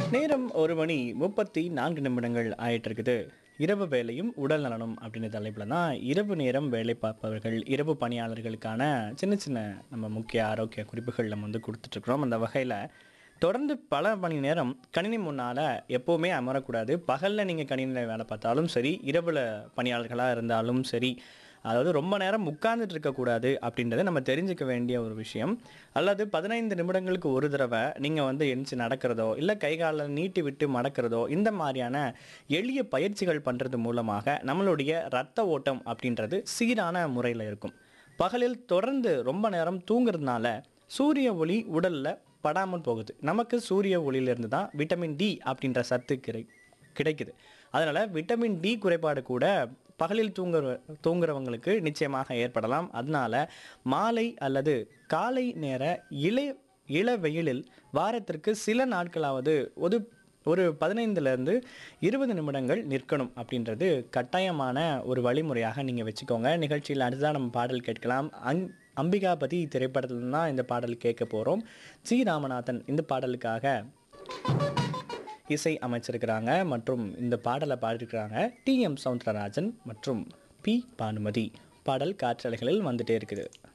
நேரம் ஒரு மணி முப்பத்தி நான்கு நிமிடங்கள் ஆயிட்டு இருக்குது இரவு வேலையும் உடல் நலனும் அப்படின்ற தலைப்பில் தான் இரவு நேரம் வேலை பார்ப்பவர்கள் இரவு பணியாளர்களுக்கான சின்ன சின்ன நம்ம முக்கிய ஆரோக்கிய குறிப்புகள் நம்ம வந்து கொடுத்துட்ருக்குறோம் அந்த வகையில் தொடர்ந்து பல மணி நேரம் கணினி முன்னால் எப்போவுமே அமரக்கூடாது பகலில் நீங்கள் கணினியில் வேலை பார்த்தாலும் சரி இரவில் பணியாளர்களாக இருந்தாலும் சரி அதாவது ரொம்ப நேரம் உட்கார்ந்துட்டு இருக்கக்கூடாது அப்படின்றத நம்ம தெரிஞ்சுக்க வேண்டிய ஒரு விஷயம் அல்லது பதினைந்து நிமிடங்களுக்கு ஒரு தடவை நீங்கள் வந்து எந்திச்சு நடக்கிறதோ இல்லை கை காலை நீட்டி விட்டு மடக்கிறதோ இந்த மாதிரியான எளிய பயிற்சிகள் பண்ணுறது மூலமாக நம்மளுடைய ரத்த ஓட்டம் அப்படின்றது சீரான முறையில் இருக்கும் பகலில் தொடர்ந்து ரொம்ப நேரம் தூங்குறதுனால சூரிய ஒளி உடலில் படாமல் போகுது நமக்கு சூரிய ஒளியிலிருந்து தான் விட்டமின் டி அப்படின்ற சத்து கிடை கிடைக்குது அதனால் விட்டமின் டி குறைபாடு கூட பகலில் தூங்குற தூங்குறவங்களுக்கு நிச்சயமாக ஏற்படலாம் அதனால மாலை அல்லது காலை நேர இள இள வெயிலில் வாரத்திற்கு சில நாட்களாவது ஒரு ஒரு பதினைந்துலேருந்து இருபது நிமிடங்கள் நிற்கணும் அப்படின்றது கட்டாயமான ஒரு வழிமுறையாக நீங்கள் வச்சுக்கோங்க நிகழ்ச்சியில் அடுத்ததான் நம்ம பாடல் கேட்கலாம் அங் அம்பிகாபதி திரைப்படத்துல தான் இந்த பாடல் கேட்க போகிறோம் சி ராமநாதன் இந்த பாடலுக்காக இசை அமைச்சிருக்கிறாங்க மற்றும் இந்த பாடலை பாடியிருக்கிறாங்க டி எம் சவுந்தரராஜன் மற்றும் பி பானுமதி பாடல் காற்றலைகளில் வந்துட்டே இருக்குது